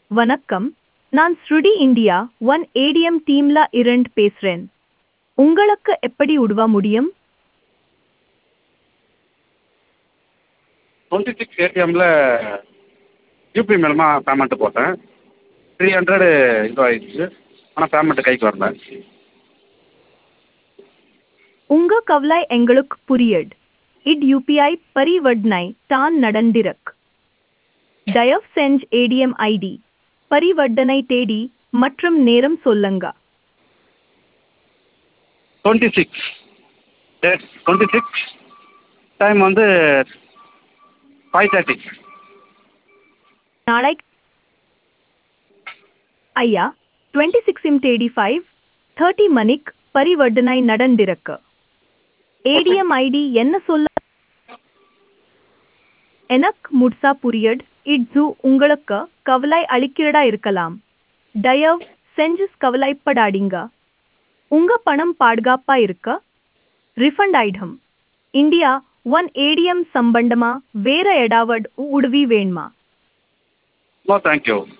வணக்கம் நான் ஸ்ருடி இந்தியா ஒன் ஏடிஎம் டீம்ல இருந்து பேசுறேன் உங்களுக்கு எப்படி உதவ முடியும் டுவெண்ட்டி சிக்ஸ் ஏடிஎம்மில் யூபி மூலமாக பேமெண்ட்டு போட்டேன் த்ரீ ஹண்ட்ரடு இதுவாகிடுச்சு ஆனால் பேமெண்ட்டு கைக்கு வரல உங்க கவலை எங்களுக்கு புரியுது இட் யூபிஐ பரிவர்த்தனை தான் நடந்திருக்கு தயவு செஞ்சு ஏடிஎம் ஐடி பரிவர்த்தனை தேதி மற்றும் நேரம் சொல்லுங்க twenty six date twenty six time வந்து ஃபைவ் தேர்ட்டி நாளை ஐயா டுவெண்ட்டி சிக்ஸிம் தேதி ஃபைவ் தேர்ட்டி மணிக்கு பரிவர்த்தனை நடந்திருக்கு ஏடிஎம் ஐடி என்ன சொல்ல எனக்கு முட்சா புரியட் இது உங்களுக்கு கவலை அளிக்கிறதா இருக்கலாம் தயவு செஞ்சு கவலைப்படாதீங்க உங்க பணம் பாதுகாப்பா இருக்க ரிஃபண்ட் ஆயிடும் இந்தியா ஒன் ஏடிஎம் சம்பந்தமா வேற ஏதாவது உதவி வேணுமா நோ தேங்க்யூ